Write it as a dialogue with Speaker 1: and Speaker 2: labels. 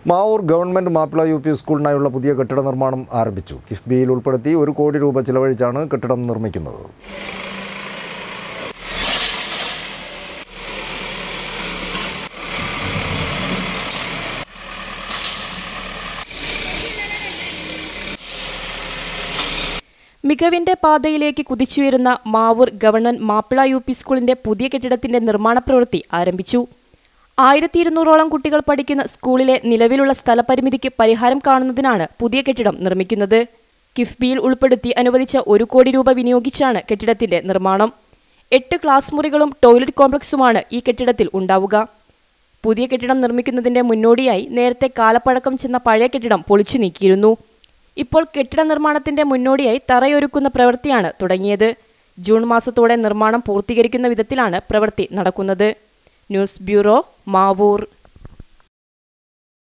Speaker 1: Mavoor government Mappila U P സ്കൂളിനായുള്ള പുതിയ കെട്ടിട നിർമ്മാണം ആരംഭിച്ചു കിഫ്ബിയിൽ ഉൾപ്പെടുത്തി ഒരു കോടി രൂപ ചിലവഴിച്ചാണ് കെട്ടിടം നിർമ്മിക്കുന്നത്
Speaker 2: മികവിന്റെ പാതയിലേക്ക് കുതിച്ചുയരുന്ന Mavoor government Mappila U P സ്കൂളിന്റെ പുതിയ കെട്ടിടത്തിന്റെ നിർമ്മാണ പ്രവൃത്തി ആരംഭിച്ചു ആയിരത്തി ഇരുന്നൂറോളം കുട്ടികൾ പഠിക്കുന്ന സ്കൂളിലെ നിലവിലുള്ള സ്ഥലപരിമിതിക്ക് പരിഹാരം കാണുന്നതിനാണ് പുതിയ കെട്ടിടം നിർമ്മിക്കുന്നത് കിഫ്ബിയിൽ ഉൾപ്പെടുത്തി അനുവദിച്ച ഒരു കോടി രൂപ വിനിയോഗിച്ചാണ് കെട്ടിടത്തിന്റെ നിർമ്മാണം എട്ട് ക്ലാസ് മുറികളും ടോയ്ലറ്റ് കോംപ്ലക്സുമാണ് ഈ കെട്ടിടത്തിൽ ഉണ്ടാവുക പുതിയ കെട്ടിടം നിർമ്മിക്കുന്നതിന്റെ മുന്നോടിയായി നേരത്തെ കാലപ്പഴക്കം ചെന്ന പഴയ കെട്ടിടം പൊളിച്ചു നീക്കിയിരുന്നു ഇപ്പോൾ കെട്ടിട നിർമ്മാണത്തിന്റെ മുന്നോടിയായി തറയൊരുക്കുന്ന പ്രവൃത്തിയാണ് തുടങ്ങിയത് ജൂൺ മാസത്തോടെ നിർമ്മാണം പൂർത്തീകരിക്കുന്ന വിധത്തിലാണ് പ്രവൃത്തി നടക്കുന്നത് ന്യൂസ് ബ്യൂറോ മാവൂർ